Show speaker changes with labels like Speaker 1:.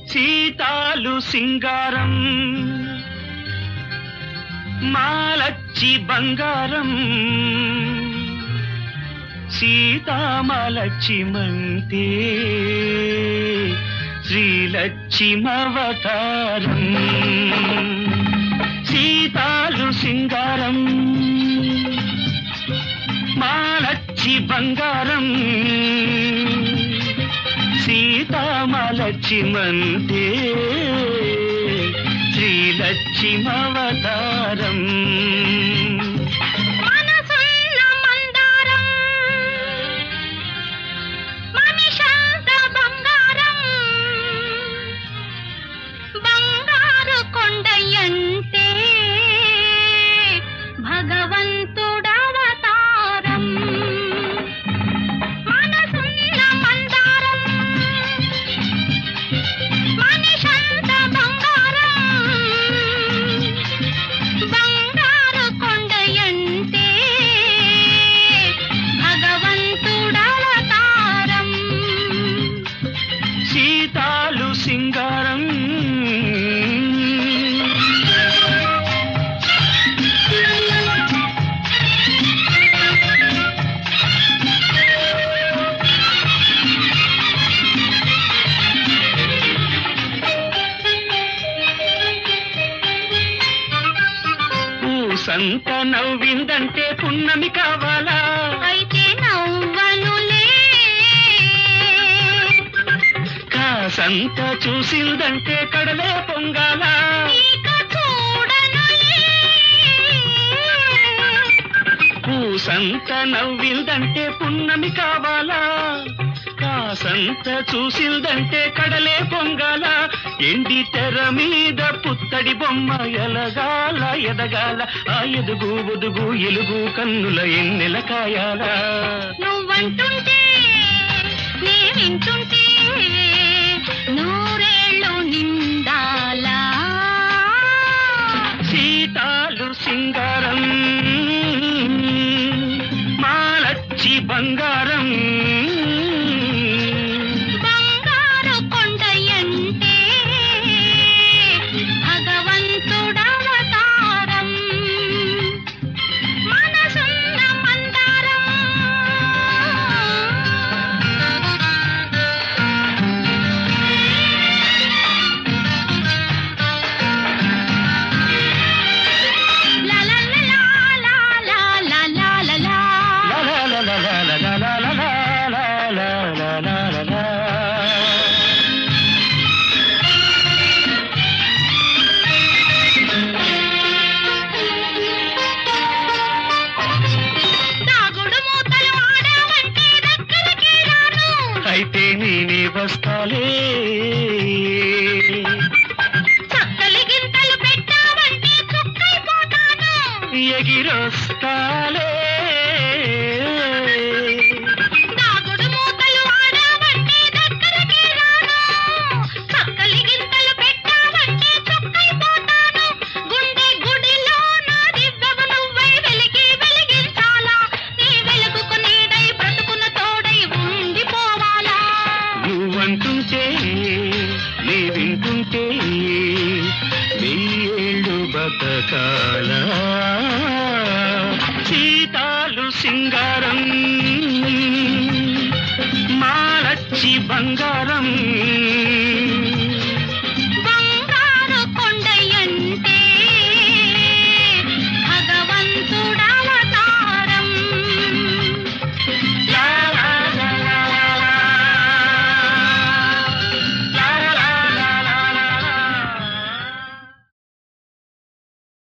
Speaker 1: సీతాలు సింగారం మాలచ్చి బంగారం సీతామలక్ష్మంతే శ్రీలక్ష్మవతారం సీతాలు సింగారం మాలచ్చి బంగారం సీతామలక్ష్మంతే శ్రీలక్ష్మవతారం
Speaker 2: మనసున్న మందారం మనిషంత బంగారం బంగారు కొండయంటే భగవంతుడవతారం మనసున్న మందారం మనిషంత బంగారం బంగారు కొండయంటే భగవంతుడవతారం
Speaker 1: సీతాలు సింగారం పూసంత నవ్విందంటే పున్నమి కావాలా
Speaker 2: అయితే నవ్వనులే
Speaker 1: కాసంత చూసిందంటే కడలే పొంగాలా
Speaker 2: ఇక చూడనులే
Speaker 1: పూసంత నవ్విందంటే పున్నమి కావాలా కాసంత చూసిందంటే కడలే పొంగాల ఎండి తెర మీద పుత్తడి బొమ్మ ఎలగాల ఎదగాల ఆ ఎదుగు ఒదుగు ఎలుగు కన్నుల ఎన్నెల కాయాల
Speaker 2: నువ్వంటుంటే నే వింటుంటే నూరేళ్ళు నిండాలా
Speaker 1: సీతాలు సింగారం మాలచ్చి బంగారం
Speaker 2: బంగారు కొండయంటే భగవంతుడవతారం మనసున్న మందారం లా లా లా లా లా లా లా లా లా.
Speaker 1: లా లా లా లా లా లా లా లా లా లా లా లా లా లా.
Speaker 2: దాగుడు మూతలు ఆడావంటే దగ్గరికి రాను
Speaker 1: అయితే నేనే వస్తాలే
Speaker 2: చక్కలి గింతలు పెట్టావంటే చుక్కైపోతాను
Speaker 1: ఎగిరొస్తాలే
Speaker 2: దాగుడు మూతలు ఆడావంటే దగ్గరికి రాను చక్కలి గింతలు పెట్టావంటే చుక్కైపోతాను గుండె గుడిలో నా దివ్వెవు నువ్వై వెలిగి వెలిగించాలా నీ వెలుగుకు నీడై బ్రతుకున తోడై ఉండిపోవాలా
Speaker 1: నువ్వంటుంటే నీ వింటుంటే వెయ్యేళ్ళు బతకాల సీతాలు సింగారం మాలచ్చి బంగారం